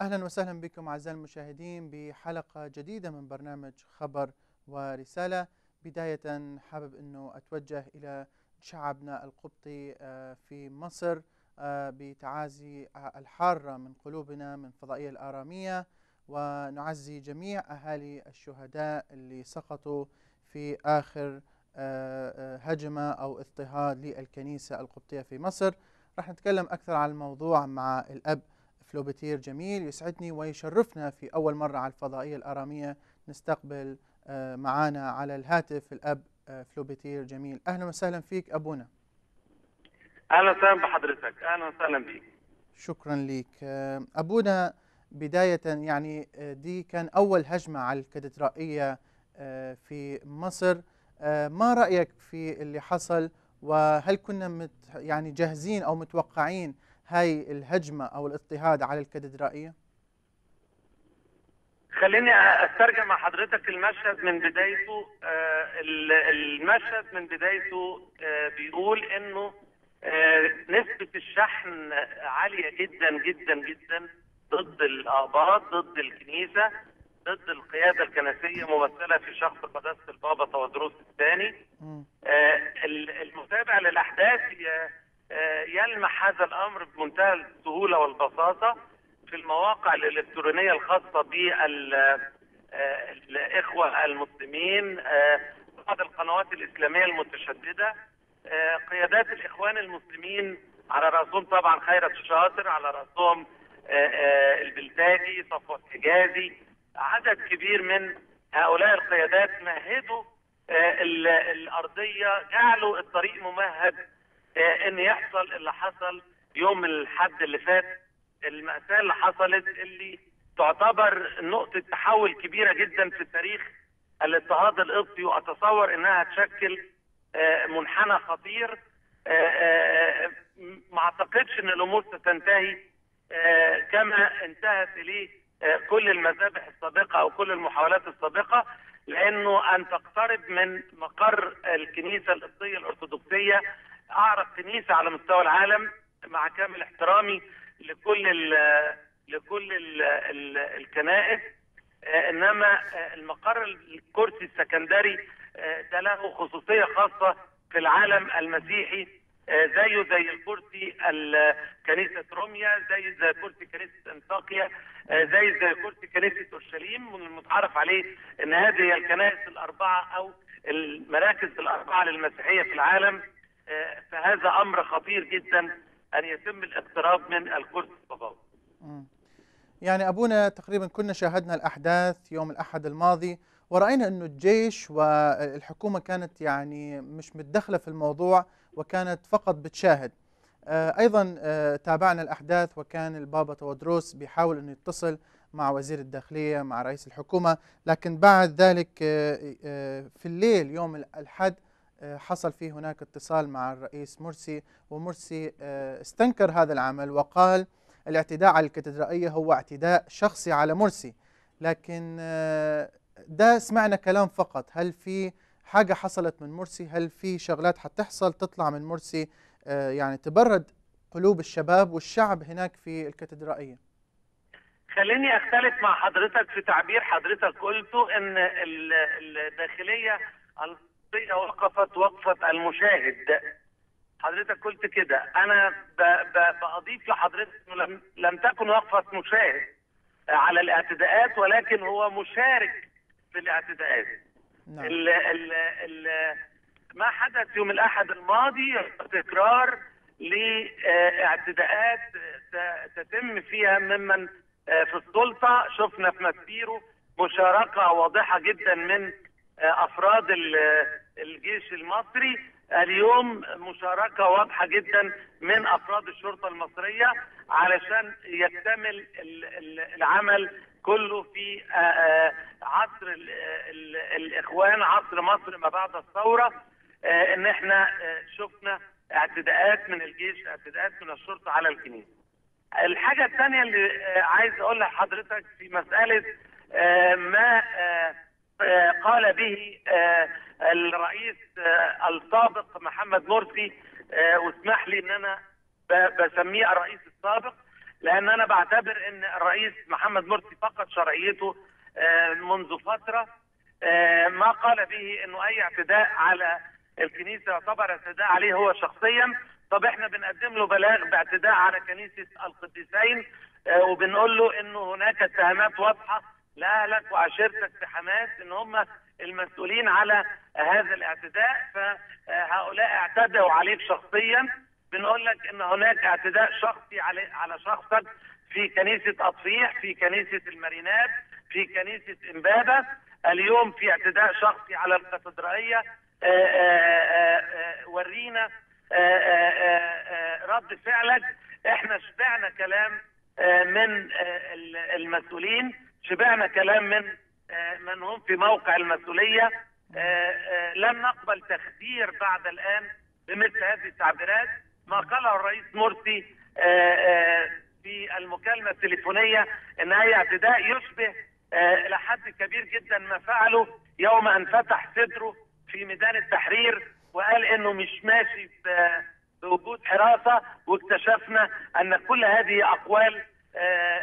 اهلا وسهلا بكم اعزائي المشاهدين بحلقه جديده من برنامج خبر ورساله بدايه حابب انه اتوجه الى شعبنا القبطي آه، في مصر آه، بتعازي الحاره من قلوبنا من فضائيه الاراميه ونعزي جميع اهالي الشهداء اللي سقطوا في اخر آه، هجمه او اضطهاد للكنيسه القبطيه في مصر راح نتكلم اكثر عن الموضوع مع الاب فلوبتير جميل يسعدني ويشرفنا في أول مرة على الفضائية الآرامية نستقبل آه، معنا على الهاتف الأب آه، فلوبتير جميل أهلا وسهلا فيك أبونا اهلا وسهلا بحضرتك اهلا وسهلا بيك شكرا لك آه، أبونا بداية يعني دي كان أول هجمة على الكاتدرائية في مصر ما رأيك في اللي حصل وهل كنا مت يعني جاهزين أو متوقعين هاي الهجمة أو الاضطهاد على الكاتدرائية؟ خليني استرجع مع حضرتك المشهد من بدايته آه المشهد من بدايته آه بيقول انه آه نسبة الشحن عالية جدا جدا جدا ضد الآباط ضد الكنيسة ضد القيادة الكنسية ممثلة في شخص قداسة البابا تودروس الثاني المتابع للأحداث آه، يلمح هذا الامر بمنتهى السهوله والبساطه في المواقع الالكترونيه الخاصه بالاخوه المسلمين آه، بعض القنوات الاسلاميه المتشدده آه، قيادات الاخوان المسلمين على راسهم طبعا خيرت الشاطر على راسهم البلتاجي صفوت حجازي عدد كبير من هؤلاء القيادات مهدوا الارضيه جعلوا الطريق ممهد آه، ان يحصل اللي حصل يوم الحد اللي فات المأساة اللي حصلت اللي تعتبر نقطة تحول كبيرة جدا في تاريخ الاضطهاد القبطي واتصور انها تشكل آه، منحنى خطير آه، ما اعتقدش ان الامور ستنتهي كما انتهت اليه كل المذابح السابقه او كل المحاولات السابقه لانه ان تقترب من مقر الكنيسه القبطيه الارثوذكسيه اعرق كنيسه على مستوى العالم مع كامل احترامي لكل ال لكل ال ال الكنائس آه، انما آه، المقر الكرسي السكندري آه، ده له خصوصيه خاصه في العالم المسيحي زيه زي الكرسي كنيسه روميا زي زي كرسي كنيسه انطاكيا زي زي كرسي كنيسه اورشليم والمتعارف عليه ان هذه هي الكنائس الاربعه او المراكز الاربعه للمسيحيه في العالم فهذا امر خطير جدا ان يتم الاقتراب من الكرسي البابوي. يعني ابونا تقريبا كنا شاهدنا الاحداث يوم الاحد الماضي وراينا انه الجيش والحكومه كانت يعني مش متدخله في الموضوع وكانت فقط بتشاهد. آه، ايضا آه، تابعنا الاحداث وكان البابا تودروس بيحاول انه يتصل مع وزير الداخليه مع رئيس الحكومه لكن بعد ذلك آه، في الليل يوم الاحد آه، حصل فيه هناك اتصال مع الرئيس مرسي ومرسي آه، استنكر هذا العمل وقال الاعتداء على الكاتدرائية هو اعتداء شخصي على مرسي لكن آه، ده سمعنا كلام فقط هل في حاجة حصلت من مرسي هل في شغلات حتحصل تطلع من مرسي يعني تبرد قلوب الشباب والشعب هناك في الكاتدرائية خليني اختلف مع حضرتك في تعبير حضرتك قلته ان الداخليه الشخصية وقفت وقفة المشاهد حضرتك قلت كده انا ب ب بأضيف لحضرتك لم, لم تكن وقفة مشاهد على الاعتداءات ولكن هو مشارك في الاعتداءات نعم. ال ال ال ما حدث يوم الاحد الماضي تكرار لاعتداءات تتم فيها ممن في السلطه شفنا في مسيره مشاركه واضحه جدا من افراد الجيش المصري اليوم مشاركه واضحه جدا من افراد الشرطه المصريه علشان يكتمل العمل كله في عصر الاخوان عصر مصر ما بعد الثوره ان احنا شفنا اعتداءات من الجيش اعتداءات من الشرطه على الكنيسه. الحاجه الثانيه اللي عايز اقولها لحضرتك في مساله ما قال به آه، الرئيس آه، السابق محمد مرسي آه، واسمح لي ان انا بسميه الرئيس السابق لان انا بعتبر ان الرئيس محمد مرسي فقد شرعيته آه، منذ فتره آه، ما قال به انه اي اعتداء على الكنيسه يعتبر اعتداء عليه هو شخصيا طب احنا بنقدم له بلاغ باعتداء على كنيسه القديسين آه، وبنقول له انه هناك اتهامات واضحه لاهلك وعشيرتك في حماس ان هم المسؤولين على هذا الاعتداء فهؤلاء اعتدوا عليك شخصيا بنقول لك ان هناك اعتداء شخصي على على شخصك في كنيسه اطفيح في كنيسه المارينات في كنيسه امبابه اليوم في اعتداء شخصي على الكاتدرائيه آه، آه، آه، ورينا آه، آه، آه، رد فعلك احنا شبعنا كلام آه، من آه، ال- المسؤولين شبعنا كلام من آه، من هم في موقع المسؤوليه آه، آه، لن نقبل تخدير بعد الان بمثل هذه التعبيرات ما قاله الرئيس مرسي آه، آه، في المكالمه التليفونيه ان اي اعتداء يشبه آه، الى حد كبير جدا ما فعله يوم ان فتح صدره في ميدان التحرير وقال انه مش ماشي ب- بوجود حراسه واكتشفنا ان كل هذه اقوال آه،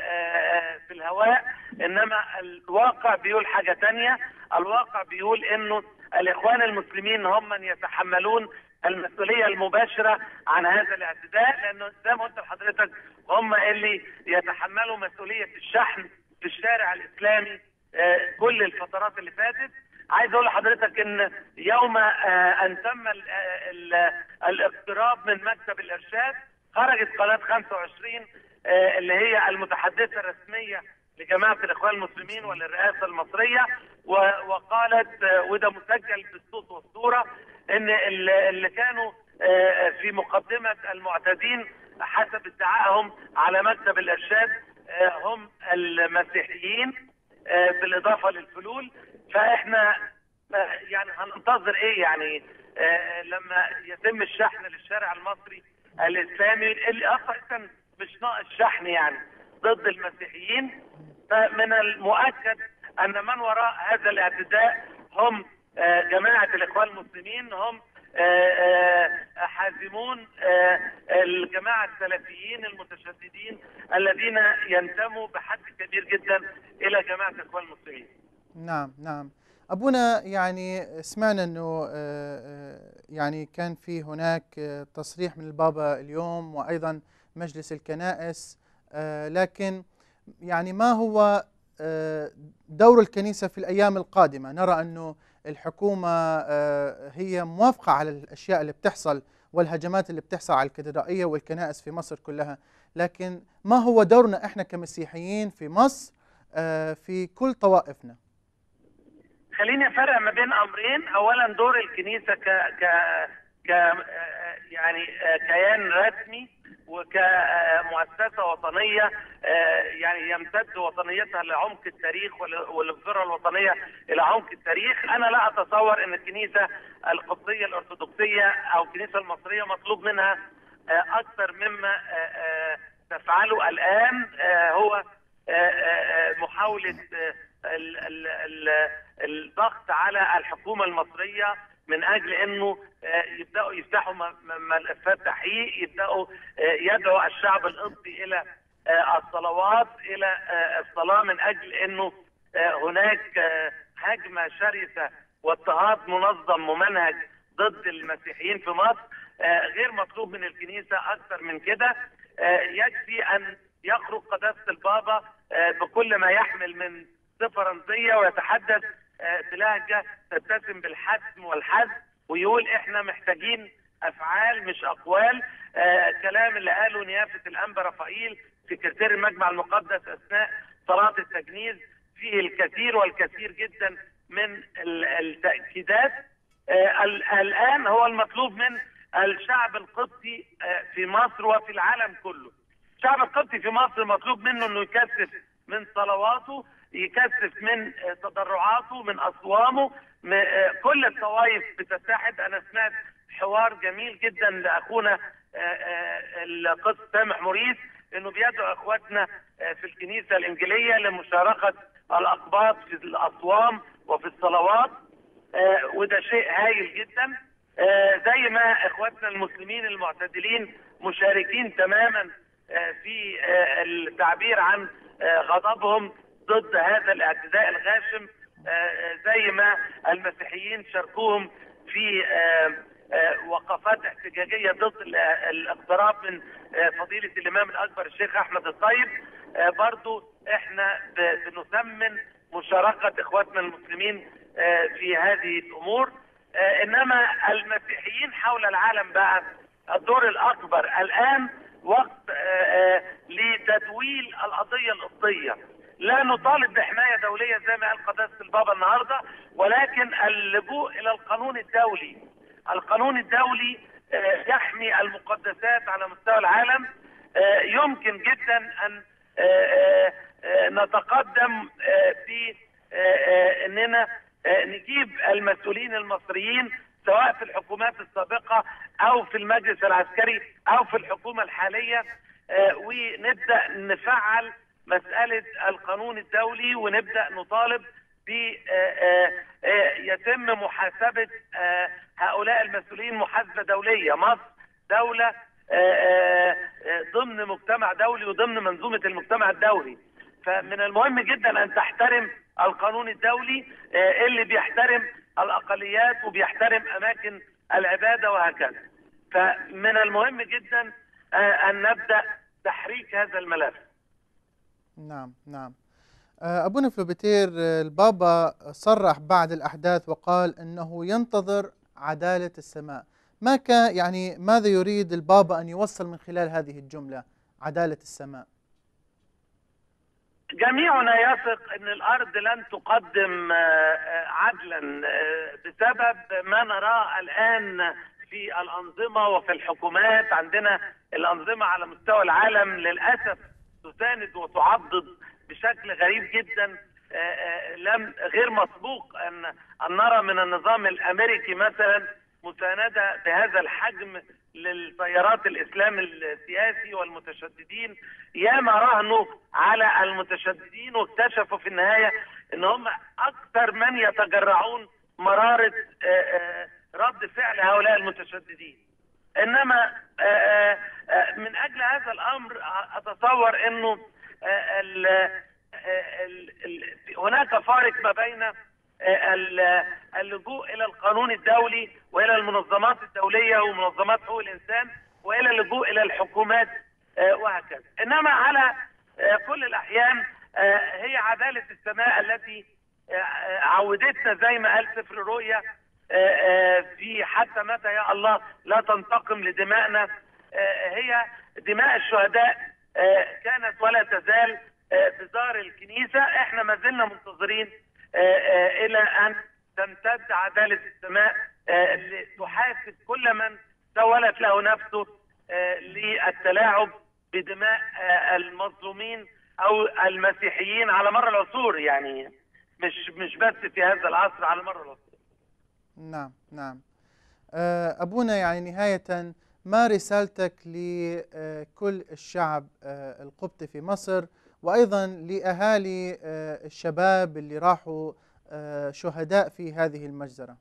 آه، في الهواء انما الواقع بيقول حاجه تانية الواقع بيقول انه الاخوان المسلمين هم من يتحملون المسؤوليه المباشره عن هذا الاعتداء لانه زي ما قلت لحضرتك هم اللي يتحملوا مسؤوليه الشحن في الشارع الاسلامي آه، كل الفترات اللي فاتت عايز اقول لحضرتك ان يوم آه، ان تم ال- آه، ال- الاقتراب من مكتب الارشاد خرجت قناه 25 آه، اللي هي المتحدثه الرسميه لجماعه الاخوان المسلمين وللرئاسه المصريه و- وقالت آه، وده مسجل بالصوت والصوره ان ال- اللي كانوا آه، في مقدمه المعتدين حسب ادعائهم على مكتب الارشاد آه، هم المسيحيين آه، بالاضافه للفلول فاحنا آه، يعني هننتظر ايه يعني آه، لما يتم الشحن للشارع المصري الاسلامي اللي اصلا مش ناقص شحن يعني ضد المسيحيين فمن المؤكد ان من وراء هذا الاعتداء هم آه، جماعه الاخوان المسلمين هم آه، آه، حازمون آه، الجماعه السلفيين المتشددين الذين ينتموا بحد كبير جدا الى جماعه الاخوان المسلمين. نعم نعم أبونا يعني سمعنا أنه آه، آه، يعني كان في هناك آه، تصريح من البابا اليوم وأيضا مجلس الكنائس آه، لكن يعني ما هو آه، دور الكنيسة في الأيام القادمة نرى أنه الحكومة آه، هي موافقة على الأشياء اللي بتحصل والهجمات اللي بتحصل على الكاتدرائية والكنائس في مصر كلها لكن ما هو دورنا إحنا كمسيحيين في مصر آه، في كل طوائفنا خليني افرق ما بين امرين اولا دور الكنيسه ك ك ك آه، يعني آه، كيان رسمي وكمؤسسه وطنيه آه، يعني يمتد وطنيتها لعمق التاريخ وال- والذره الوطنيه الى عمق التاريخ انا لا اتصور ان الكنيسه القبطيه الارثوذكسيه او الكنيسه المصريه مطلوب منها آه، اكثر مما آه، آه، تفعله الان آه، هو آه، آه، آه، محاوله آه، ال- ال- ال- الضغط على الحكومه المصريه من اجل انه آه، يبداوا يفتحوا م- م- ملفات تحقيق يبداوا آه، يدعوا الشعب القبطي الى آه، الصلوات الى آه، الصلاه من اجل انه آه، هناك آه، هجمه شرسه واضطهاد منظم ممنهج ضد المسيحيين في مصر آه، غير مطلوب من الكنيسه اكثر من كده آه، يكفي ان يخرج قداسه البابا آه، بكل ما يحمل من صفه رمزيه ويتحدث آه، بلهجه تتسم بالحسم والحزم ويقول احنا محتاجين افعال مش اقوال آه، الكلام اللي قاله نيافه الانبا رفائيل سكرتير المجمع المقدس اثناء صلاه التجنيز فيه الكثير والكثير جدا من ال- التاكيدات آه، ال- الان هو المطلوب من الشعب القبطي آه، في مصر وفي العالم كله الشعب القبطي في مصر مطلوب منه انه يكثف من صلواته يكثف من آه، تضرعاته من اصوامه م- آه، كل الطوائف بتتحد انا سمعت حوار جميل جدا لاخونا آه، آه، القس سامح موريس انه بيدعو اخواتنا آه، في الكنيسه الانجيليه لمشاركه الاقباط في الاصوام وفي الصلوات آه، وده شيء هايل جدا آه، زي ما اخواتنا المسلمين المعتدلين مشاركين تماما آه، في آه، التعبير عن آه، غضبهم ضد هذا الاعتداء الغاشم آه، آه، زي ما المسيحيين شاركوهم في آه، آه، وقفات احتجاجيه ضد ال- الاقتراب من آه، فضيله الامام الاكبر الشيخ احمد الطيب آه، برضو احنا ب- بنثمن مشاركه اخواتنا المسلمين آه، في هذه الامور آه، انما المسيحيين حول العالم بقى الدور الاكبر الان وقت آه، آه، لتدويل القضيه القبطيه لا نطالب بحمايه دوليه زي ما قال قداسه البابا النهارده ولكن اللجوء الى القانون الدولي القانون الدولي آه، يحمي المقدسات على مستوى العالم آه، يمكن جدا ان آه، آه، آه، نتقدم آه، في آه، آه، اننا آه، نجيب المسؤولين المصريين سواء في الحكومات السابقه او في المجلس العسكري او في الحكومه الحاليه آه، ونبدا نفعل مساله القانون الدولي ونبدا نطالب ب آه، آه، آه، يتم محاسبه آه، هؤلاء المسؤولين محاسبه دوليه مصر دوله آه، آه، آه، ضمن مجتمع دولي وضمن منظومه المجتمع الدولي فمن المهم جدا ان تحترم القانون الدولي آه، اللي بيحترم الاقليات وبيحترم اماكن العباده وهكذا فمن المهم جدا آه، ان نبدا تحريك هذا الملف نعم نعم آه، أبونا فلوبيتير آه، البابا صرح بعد الأحداث وقال أنه ينتظر عدالة السماء ما كان يعني ماذا يريد البابا أن يوصل من خلال هذه الجملة عدالة السماء جميعنا يثق ان الارض لن تقدم آه، آه، عدلا آه، بسبب ما نراه الان في الانظمه وفي الحكومات عندنا الانظمه على مستوى العالم للاسف تساند وتعضد بشكل غريب جدا آه، آه، لم غير مسبوق ان ان نرى من النظام الامريكي مثلا مسانده بهذا الحجم للتيارات الاسلام السياسي والمتشددين ياما راهنوا على المتشددين واكتشفوا في النهايه ان هم اكثر من يتجرعون مراره آه، آه، رد فعل هؤلاء المتشددين انما آه، آه، آه، من اجل هذا الامر اتصور انه آه، ال- آه، ال- ال- هناك فارق ما بين آه، ال- اللجوء الى القانون الدولي والى المنظمات الدوليه ومنظمات حقوق الانسان والى اللجوء الى الحكومات آه، وهكذا انما على آه، كل الاحيان آه، هي عداله السماء التي آه، آه، عودتنا زي ما قال سفر الرؤيا آه، آه، في حتى متى يا الله لا تنتقم لدمائنا آه، هي دماء الشهداء آه، كانت ولا تزال آه، بزار الكنيسة احنا ما زلنا منتظرين آه، آه، الى ان تمتد عدالة السماء آه، لتحاسب كل من سولت له نفسه آه، للتلاعب بدماء آه، المظلومين او المسيحيين على مر العصور يعني مش مش بس في هذا العصر على مر العصور نعم نعم آه، أبونا يعني نهاية ما رسالتك لكل الشعب آه، القبطي في مصر وأيضا لأهالي آه، الشباب اللي راحوا آه، شهداء في هذه المجزرة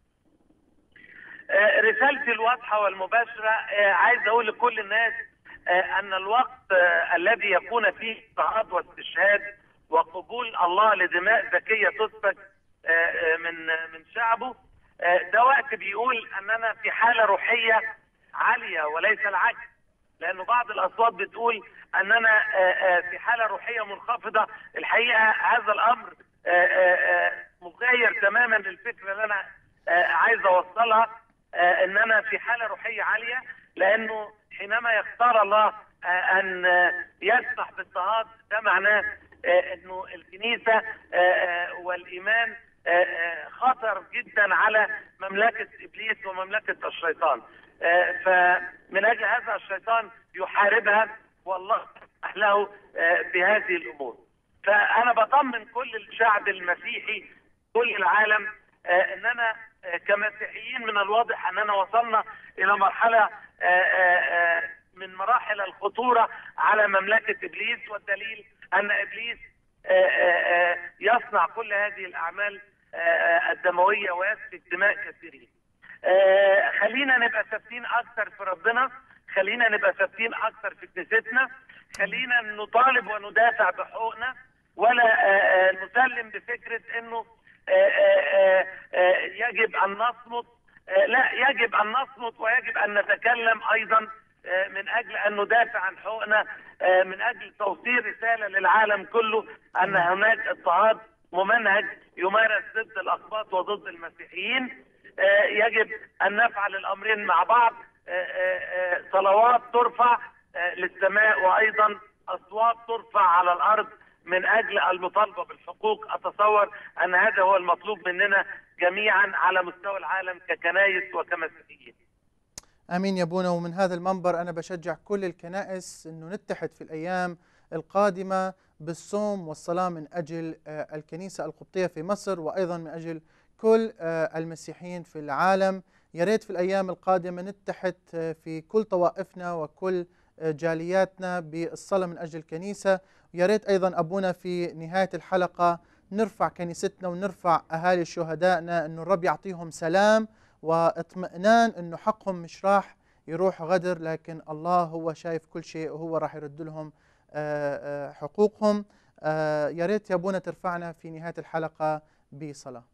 آه، رسالتي الواضحة والمباشرة آه، عايز أقول لكل الناس آه، أن الوقت آه، الذي يكون فيه اضطهاد واستشهاد وقبول الله لدماء ذكية تسفك آه، آه، من من شعبه آه، ده وقت بيقول أننا في حالة روحية عالية وليس العكس لأنه بعض الأصوات بتقول أننا آه، آه، في حالة روحية منخفضة الحقيقة هذا الأمر آه، آه، آه، مغاير تماما للفكرة اللي أنا آه، عايز أوصلها آه، أننا في حالة روحية عالية لأنه حينما يختار الله آه، أن آه، يسمح باضطهاد ده معناه آه، أنه الكنيسة آه، آه، والإيمان آه، آه، خطر جدا على مملكة إبليس ومملكة الشيطان آه، فمن أجل هذا الشيطان يحاربها والله يسمح له آه، بهذه الأمور فأنا بطمن كل الشعب المسيحي كل العالم آه، أننا آه، كمسيحيين من الواضح أننا وصلنا إلى مرحلة آه، آه، آه، من مراحل الخطورة على مملكة إبليس والدليل أن إبليس آه، آه، آه، يصنع كل هذه الأعمال آه، آه، الدموية ويسفك دماء كثيرين آه، خلينا نبقى ثابتين أكثر في ربنا خلينا نبقى ثابتين اكثر في كنيستنا خلينا نطالب وندافع بحقوقنا ولا آه، آه، نسلم بفكره انه آه، آه، آه، يجب ان نصمت آه، لا يجب ان نصمت ويجب ان نتكلم ايضا آه، من اجل ان ندافع عن حقوقنا آه، من اجل توصيل رساله للعالم كله ان هناك اضطهاد ممنهج يمارس ضد الاقباط وضد المسيحيين آه، يجب ان نفعل الامرين مع بعض آه، آه، آه، صلوات ترفع آه، للسماء وايضا اصوات ترفع على الارض من اجل المطالبه بالحقوق اتصور ان هذا هو المطلوب مننا جميعا على مستوى العالم ككنايس وكمسيحيين امين يا ابونا ومن هذا المنبر انا بشجع كل الكنائس انه نتحد في الايام القادمه بالصوم والصلاه من اجل آه، الكنيسه القبطيه في مصر وايضا من اجل كل آه، المسيحيين في العالم يا ريت في الايام القادمه نتحد آه، في كل طوائفنا وكل آه، جالياتنا بالصلاه من اجل الكنيسه ويا ريت ايضا ابونا في نهايه الحلقه نرفع كنيستنا ونرفع اهالي شهدائنا انه الرب يعطيهم سلام واطمئنان انه حقهم مش راح يروح غدر لكن الله هو شايف كل شيء وهو راح يرد لهم آه، آه، حقوقهم آه، يا ريت يا ابونا ترفعنا في نهايه الحلقه بصلاه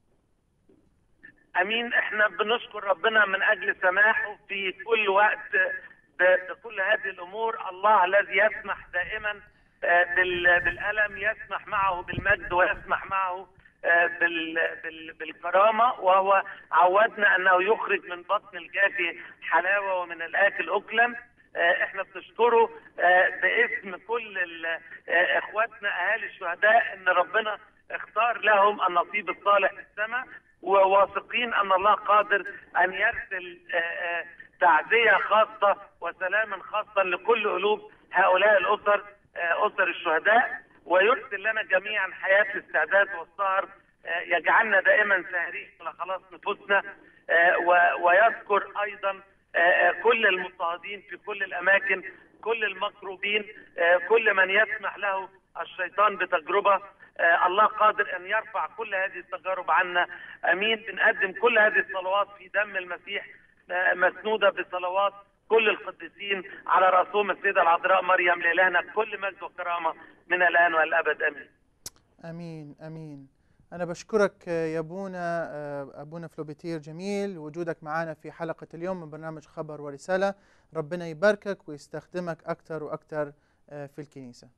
امين احنا بنشكر ربنا من اجل سماحه في كل وقت ب- بكل هذه الامور الله الذي يسمح دائما آه، بال- بالالم يسمح معه بالمجد ويسمح معه آه، بال- بال- بالكرامه وهو عودنا انه يخرج من بطن الجافي حلاوه ومن الاكل اكلا آه، احنا بنشكره آه، باسم كل ال- آه، اخواتنا اهالي الشهداء ان ربنا اختار لهم النصيب الصالح في السماء وواثقين ان الله قادر ان يرسل آه، آه، تعزيه خاصه وسلاما خاصا لكل قلوب هؤلاء الاسر آه، اسر الشهداء ويرسل لنا جميعا حياه الاستعداد والسهر آه، يجعلنا دائما ساهرين على خلاص نفوسنا آه، و- ويذكر ايضا آه، آه، كل المضطهدين في كل الاماكن كل المكروبين آه، كل من يسمح له الشيطان بتجربه آه، الله قادر ان يرفع كل هذه التجارب عنا امين بنقدم كل هذه الصلوات في دم المسيح آه، مسنوده بصلوات كل القديسين على راسهم السيده العذراء مريم لالهنا كل مجد وكرامه من الان والابد امين امين امين انا بشكرك آه، يا ابونا آه، ابونا فلوبيتير جميل وجودك معنا في حلقه اليوم من برنامج خبر ورساله ربنا يباركك ويستخدمك اكثر واكثر آه، في الكنيسه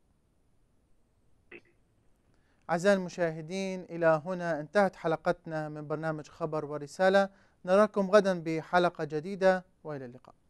أعزائي المشاهدين إلى هنا انتهت حلقتنا من برنامج خبر ورسالة نراكم غدا بحلقة جديدة وإلى اللقاء